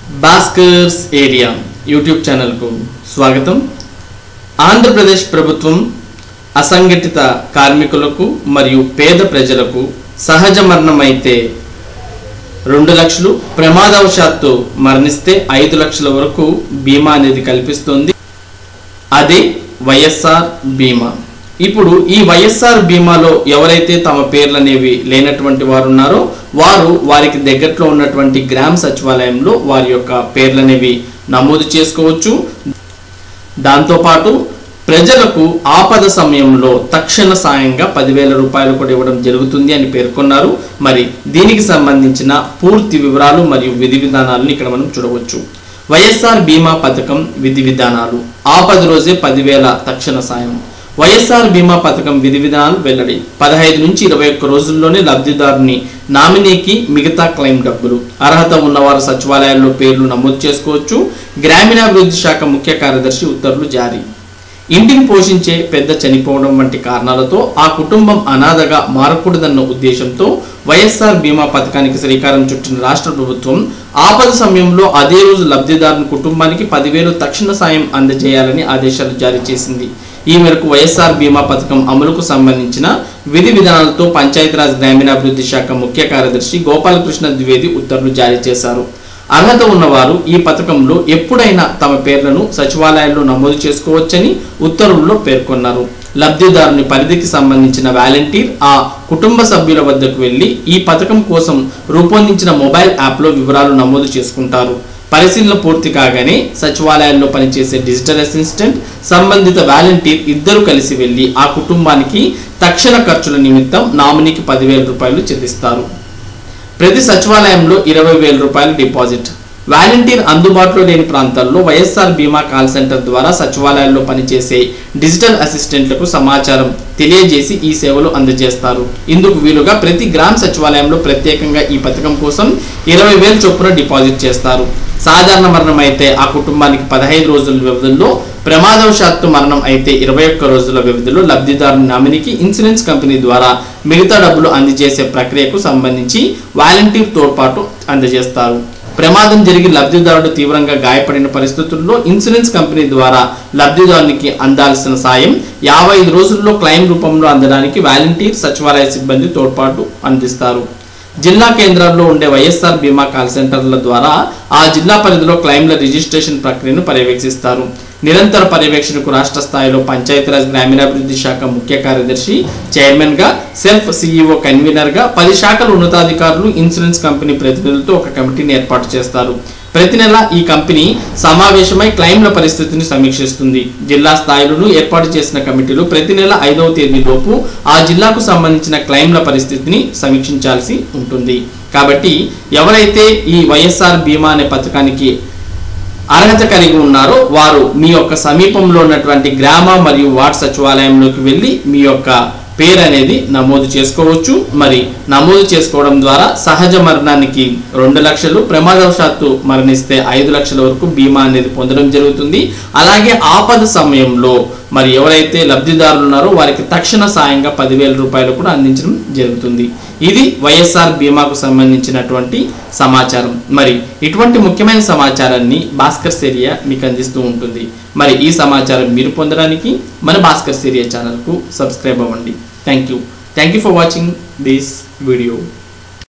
Bhaskar's area YouTube ఛానల్కు స్వాగతం ఆంధ్రప్రదేశ్ ప్రభుత్వం అసంఘటిత కార్మికులకు మరియు పేద ప్రజలకు సహజ మరణం అయితే రెండు లక్షలు ప్రమాదవశాత్తు మరణిస్తే ఐదు లక్షల వరకు బీమా అనేది కల్పిస్తుంది అదే వైఎస్ఆర్ బీమా ఇప్పుడు ఈ వైఎస్ఆర్ బీమాలో ఎవరైతే తమ పేర్లు అనేవి లేనటువంటి వారు ఉన్నారో వారు వారికి దగ్గరలో ఉన్నటువంటి గ్రామ సచివాలయంలో వారి యొక్క పేర్లు అనేవి నమోదు చేసుకోవచ్చు దాంతోపాటు ప్రజలకు ఆపద సమయంలో తక్షణ సాయంగా పదివేల రూపాయలు కూడా ఇవ్వడం జరుగుతుంది అని పేర్కొన్నారు మరి దీనికి సంబంధించిన పూర్తి వివరాలు మరియు విధి విధానాలను ఇక్కడ మనం చూడవచ్చు వైఎస్ఆర్ బీమా పథకం విధి విధానాలు ఆపద రోజే పదివేల తక్షణ సాయం వైఎస్ఆర్ బీమా పథకం విధి విధానాలు వెల్లడి పదహైదు నుంచి ఇరవై ఒక్క రోజుల్లోనే లబ్ధిదారుని నామినీకి మిగతా క్లెయిమ్ డబ్బులు అర్హత ఉన్నవారు సచివాలయాల్లో పేర్లు నమోదు చేసుకోవచ్చు గ్రామీణాభివృద్ధి శాఖ ముఖ్య కార్యదర్శి ఉత్తర్వులు జారీ ఇంటిని పోషించే పెద్ద చనిపోవడం వంటి కారణాలతో ఆ కుటుంబం అనాథగా మారకూడదన్న ఉద్దేశంతో వైఎస్ఆర్ బీమా పథకానికి శ్రీకారం చుట్టిన రాష్ట్ర ప్రభుత్వం ఆపద సమయంలో అదే రోజు లబ్ధిదారుని కుటుంబానికి పదివేలు తక్షణ సాయం అందజేయాలని ఆదేశాలు జారీ చేసింది ఈ మేరకు వైఎస్ఆర్ బీమా పథకం అమలుకు సంబంధించిన విధి విధానాలతో పంచాయతీరాజ్ గ్రామీణాభివృద్ధి శాఖ ముఖ్య కార్యదర్శి గోపాలకృష్ణ ద్వివేది ఉత్తర్వులు జారీ చేశారు అర్హత ఉన్నవారు ఈ పథకంలో ఎప్పుడైనా తమ పేర్లను సచివాలయాల్లో నమోదు చేసుకోవచ్చని ఉత్తర్వుల్లో పేర్కొన్నారు లబ్ధిదారుని పరిధికి సంబంధించిన వాలంటీర్ ఆ కుటుంబ సభ్యుల వద్దకు వెళ్లి ఈ పథకం కోసం రూపొందించిన మొబైల్ యాప్లో వివరాలు నమోదు చేసుకుంటారు పరిశీలన పూర్తి కాగానే సచివాలయాల్లో పనిచేసే డిజిటల్ అసిస్టెంట్ సంబంధిత వాలంటీర్ ఇద్దరు కలిసి వెళ్లి ఆ కుటుంబానికి తక్షణ ఖర్చుల నిమిత్తం నామినీకి పదివేల రూపాయలు చెల్లిస్తారు ప్రతి సచివాలయంలో ఇరవై వేల రూపాయలు డిపాజిట్ వాలంటీర్ అందుబాటులో లేని ప్రాంతాల్లో వైఎస్ఆర్ బీమా కాల్ సెంటర్ ద్వారా సచివాలయాల్లో పనిచేసే డిజిటల్ అసిస్టెంట్లకు సమాచారం తెలియజేసి ఈ సేవలు అందజేస్తారు ఇందుకు వీలుగా ప్రతి గ్రామ సచివాలయంలో ప్రత్యేకంగా ఈ పథకం కోసం ఇరవై వేల చొప్పున డిపాజిట్ చేస్తారు సాధారణ మరణం అయితే ఆ కుటుంబానికి పదహైదు రోజుల వ్యవధిలో ప్రమాదవశాత్తు మరణం అయితే ఇరవై ఒక్క రోజుల వ్యవధిలో లబ్ధిదారు నామినీకి ఇన్సూరెన్స్ కంపెనీ ద్వారా మిగతా డబ్బులు అందజేసే ప్రక్రియకు సంబంధించి వాలంటీర్ తోడ్పాటు అందజేస్తారు ప్రమాదం జరిగి లబ్ధిదారుడు తీవ్రంగా గాయపడిన పరిస్థితుల్లో ఇన్సూరెన్స్ కంపెనీ ద్వారా లబ్ధిదారునికి అందాల్సిన సాయం యాభై ఐదు రోజుల్లో క్లెయిమ్ రూపంలో అందడానికి వాలంటీర్ సచివాలయ సిబ్బంది తోడ్పాటు అందిస్తారు జిల్లా కేంద్రాల్లో ఉండే వైఎస్ఆర్ బీమా కాల్ సెంటర్ల ద్వారా ఆ జిల్లా పరిధిలో క్లెయిమ్ల రిజిస్ట్రేషన్ ప్రక్రియను పర్యవేక్షిస్తారు నిరంతర పర్యవేక్షణకు రాష్ట్ర స్థాయిలో పంచాయతీరాజ్ గ్రామీణాభివృద్ధి శాఖ ముఖ్య కార్యదర్శి చైర్మన్ గా సెల్ఫ్ సిఇఓ కన్వీనర్ గా పది శాఖల ఉన్నతాధికారులు ఇన్సూరెన్స్ కంపెనీ ప్రతినిధులతో ఒక కమిటీని ఏర్పాటు చేస్తారు ప్రతి నెల ఈ కంపెనీ సమావేశమై క్లెయిమ్ల పరిస్థితిని సమీక్షిస్తుంది జిల్లా స్థాయిలోనూ ఏర్పాటు చేసిన కమిటీలు ప్రతి నెల ఐదవ తేదీలోపు ఆ జిల్లాకు సంబంధించిన క్లెయిమ్ల పరిస్థితిని సమీక్షించాల్సి ఉంటుంది కాబట్టి ఎవరైతే ఈ వైఎస్ఆర్ బీమా అనే పథకానికి అర్హత కలిగి ఉన్నారో వారు మీ యొక్క సమీపంలో ఉన్నటువంటి గ్రామ మరియు వార్డ్ సచివాలయంలోకి వెళ్ళి మీ యొక్క పేరు అనేది నమోదు చేసుకోవచ్చు మరి నమోదు చేసుకోవడం ద్వారా సహజ మరణానికి రెండు లక్షలు ప్రమాదవశాత్తు మరణిస్తే ఐదు లక్షల వరకు బీమా అనేది పొందడం జరుగుతుంది అలాగే ఆపద సమయంలో మరి ఎవరైతే లబ్ధిదారులు ఉన్నారో వారికి తక్షణ సాయంగా పదివేల రూపాయలు కూడా అందించడం జరుగుతుంది ఇది వైఎస్ఆర్ బీమాకు సంబంధించినటువంటి సమాచారం మరి ఇటువంటి ముఖ్యమైన సమాచారాన్ని భాస్కర్ సేరియా మీకు అందిస్తూ ఉంటుంది మరి ఈ సమాచారం మీరు పొందడానికి మన భాస్కర్ సేరియా ఛానల్కు సబ్స్క్రైబ్ అవ్వండి thank you thank you for watching this video